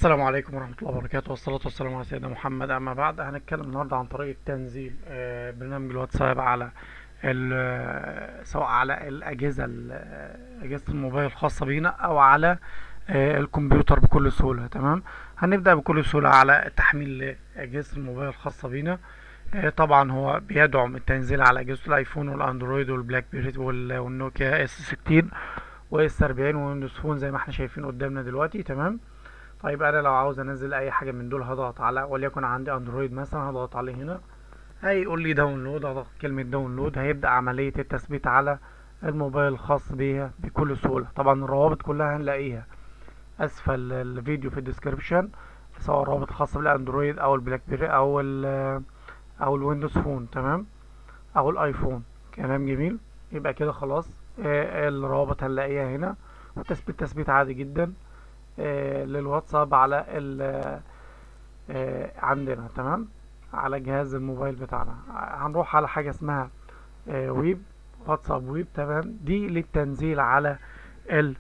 السلام عليكم ورحمة الله وبركاته والصلاة والسلام على سيدنا محمد أما بعد هنتكلم النهاردة عن طريقة تنزيل آه، برنامج الواتساب على ال- آه، سواء على الأجهزة ال- آه، أجهزة الموبايل الخاصة بينا أو على آه، الكمبيوتر بكل سهولة تمام هنبدأ بكل سهولة على تحميل أجهزة الموبايل الخاصة بينا آه، طبعا هو بيدعم التنزيل على أجهزة الآيفون والأندرويد والبلاك بيري وال- والنوكيا اس 60 واس 40 ويندوز فون زي ما احنا شايفين قدامنا دلوقتي تمام طيب انا لو عاوز انزل اي حاجه من دول هضغط على وليكن عندي اندرويد مثلا هضغط عليه هنا هيقول لي داونلود هضغط كلمه داونلود هيبدا عمليه التثبيت على الموبايل الخاص بيها بكل سهوله طبعا الروابط كلها هنلاقيها اسفل الفيديو في الديسكربشن سواء الروابط الخاصه بالاندرويد او البلاك بيري او ال او الويندوز فون تمام او الايفون كلام جميل يبقى كده خلاص آه، الروابط هنلاقيها هنا وتثبيت تثبيت عادي جدا آه، للواتساب على ال آه، عندنا تمام على جهاز الموبايل بتاعنا هنروح على حاجة اسمها آه، ويب واتساب ويب تمام دي للتنزيل على ال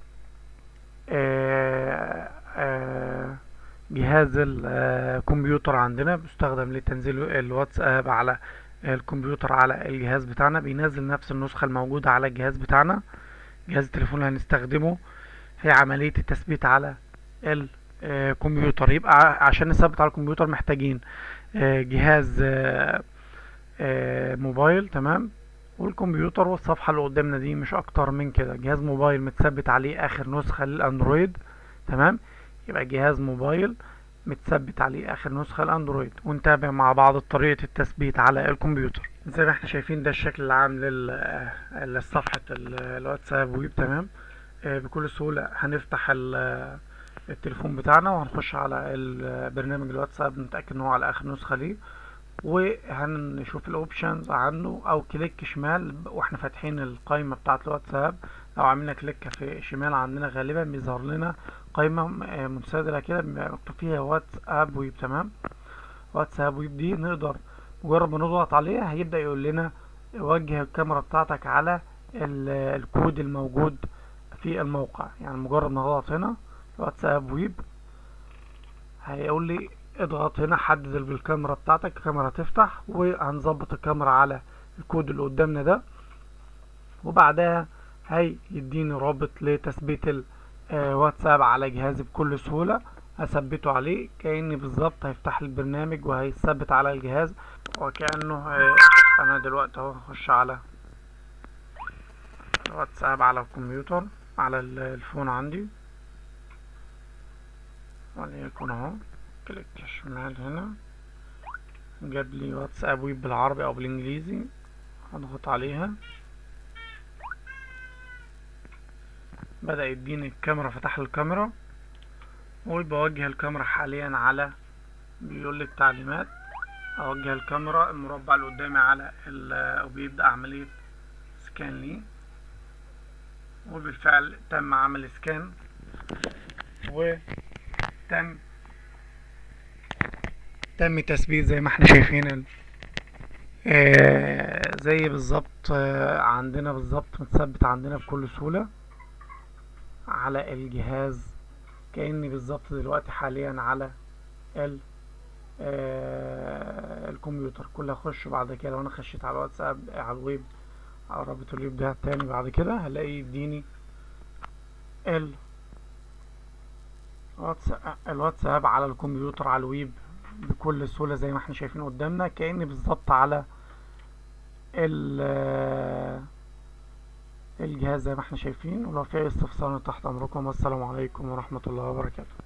آه، آه، جهاز الكمبيوتر عندنا بيستخدم لتنزيل الواتساب على الكمبيوتر على الجهاز بتاعنا بينزل نفس النسخة الموجودة على الجهاز بتاعنا جهاز التليفون اللي هنستخدمه هي عملية التثبيت على الكمبيوتر يبقى ع- عشان نثبت على الكمبيوتر محتاجين آه، جهاز آه، آه، موبايل تمام والكمبيوتر والصفحة اللي قدامنا دي مش أكتر من كده جهاز موبايل متثبت عليه آخر نسخة للأندرويد تمام يبقى جهاز موبايل متثبت عليه آخر نسخة الأندرويد ونتابع مع بعض طريقة التثبيت على الكمبيوتر زي ما احنا شايفين ده الشكل العام لل- آه، لصفحة ال- الواتساب ويب تمام آه، بكل سهولة هنفتح ال- التليفون بتاعنا وهنخش على ال- برنامج الواتساب نتأكد ان هو على اخر نسخة ليه وهنشوف الاوبشنز عنه او كليك شمال واحنا فاتحين القائمة بتاعة الواتساب لو عملنا كليك في شمال عندنا غالبا بيظهر لنا قائمة آه، منسدلة كده بيبقى مكتوب فيها واتساب ويب تمام واتساب ويب دي نقدر مجرد ما نضغط عليها هيبدأ يقول لنا وجه الكاميرا بتاعتك على ال- الكود الموجود في الموقع يعني مجرد ما اضغط هنا واتساب ويب هيقول لي اضغط هنا حدد بالكاميرا بتاعتك الكاميرا تفتح وهنظبط الكاميرا على الكود اللي قدامنا ده وبعدها هيديني رابط لتثبيت الواتساب على جهازي بكل سهولة هثبته عليه كأني بالظبط هيفتح لي البرنامج وهيثبت على الجهاز وكأنه آه، انا دلوقتي اهو هخش على الواتساب على الكمبيوتر على ال- الفون عندي وليكن اهو كليك شمال هنا جاب لي واتساب ويب بالعربي او بالانجليزي هضغط عليها بدأ يديني الكاميرا فتح لي الكاميرا وبوجه الكاميرا حاليا على بيقول لي التعليمات اوجه الكاميرا المربع اللي قدامي على ال وبيبدأ عملية سكان ليه وبالفعل تم عمل سكان وتم تم تثبيت زي ما احنا شايفين ال- آه، زي بالظبط آه، عندنا بالظبط متثبت عندنا بكل سهولة على الجهاز كأني بالظبط دلوقتي حاليا على ال آه، الكمبيوتر كل اخش بعد كده لو انا خشيت على الواتساب على الويب على رابط الويب ده تاني بعد كده هلاقي يديني ال واتس- الواتساب على الكمبيوتر على الويب بكل سهولة زي ما احنا شايفين قدامنا كأني بالظبط على ال- الجهاز زي ما احنا شايفين ولو في اي استفسار تحت امركم والسلام عليكم ورحمة الله وبركاته